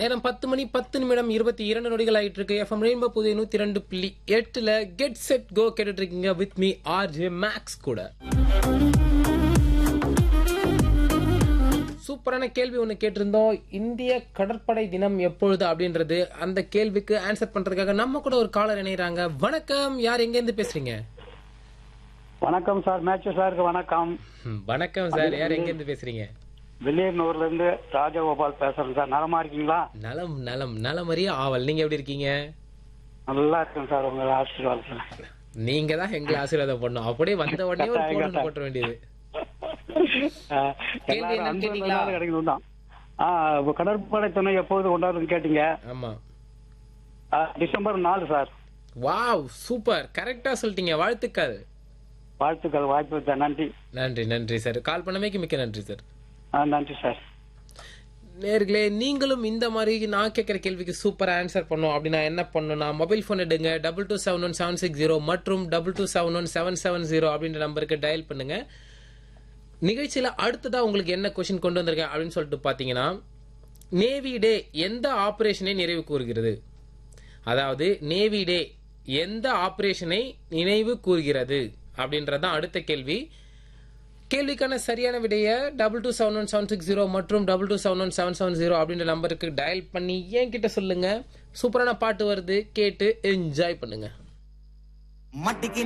நேரம் பத்து மணி பத்து நிமிடம் இருபத்தி இரண்டு நொடிகள் ஆயிட்டு இருக்கு எஃப்எம் ரெயின்போ புதிய நூத்தி ரெண்டு புள்ளி எட்டுல கெட் செட் கோ கேட்டுட்டு இருக்கீங்க வித் மீ ஆர் ஜே மேக்ஸ் கூட சூப்பரான கேள்வி ஒன்று கேட்டிருந்தோம் இந்திய கடற்படை தினம் எப்பொழுது அப்படின்றது அந்த கேள்விக்கு ஆன்சர் பண்றதுக்காக நம்ம கூட ஒரு காலர் இணையறாங்க வணக்கம் யார் எங்க இருந்து பேசுறீங்க வணக்கம் சார் மேட்ச் சாருக்கு வணக்கம் ம், வணக்கம் சார் யார் எங்க இருந்து பேசுறீங்க வில்லியனூர்ல இருந்து ராஜகோபால் பேசுறேன் சார் நலமா இருக்கீங்களா நலம் நலம் நலமறிய ஆவல் நீங்க எப்படி இருக்கீங்க நல்லா இருக்கேன் சார் உங்க ஆசீர்வாதத்தில் நீங்க தான் எங்களை ஆசீர்வாதம் பண்ணும் அப்படியே வந்த உடனே ஒரு போன் போட்ட வேண்டியது அஹ், கேள்வி எல்லாரும் என்னன்னு அன்பு கேட்டீங்களா? எல்லாரும் கிடைக்கணும் தான் ஆஹ், இப்ப கடற்படை துணை எப்போது கொண்டாடுன்னு கேட்டீங்க ஆமா அஹ், டிசம்பர் நாலு சார் வாவ் சூப்பர் கரெக்டா சொல்லிட்டீங்க வாழ்த்துக்கள் வாழ்த்துக்கள் வாய்ப்பு சார் நன்றி நன்றி நன்றி சார் கால் பண்ணமைக்கு மிக்க நன்றி சார் ஆஹ், நன்றி சார் நேர்களே நீங்களும் இந்த மாதிரி நான் கேட்குற கேள்விக்கு சூப்பராக ஆன்சர் பண்ணோம் அப்படின்னா என்ன பண்ணணும்னா மொபைல் ஃபோன் எடுங்க double two seven one seven six zero மற்றும் double two seven one seven seven zero அப்படின்ற நம்பருக்கு டயல் பண்ணுங்க நிகழ்ச்சியில் அடுத்ததா உங்களுக்கு என்ன கொஷின் கொண்டு வந்திருக்கேன் அப்படின்னு சொல்லிட்டு பார்த்தீங்கன்னா நேவி டே எந்த ஆபரேஷனை நிறைவு கூறுகிறது அதாவது நேவி டே எந்த ஆபரேஷனை நினைவு கூறுகிறது அப்படின்றதான் அடுத்த கேள்வி கேள்விக்கான சரியான விடைய double two seven one seven six zero மற்றும் double two seven one seven seven zero அப்படின்ற நம்பருக்கு டயல் பண்ணி என்கிட்ட சொல்லுங்க சூப்பரான பாட்டு வருது கேட்டு என்ஜாய் பண்ணுங்க மட்டிக்கு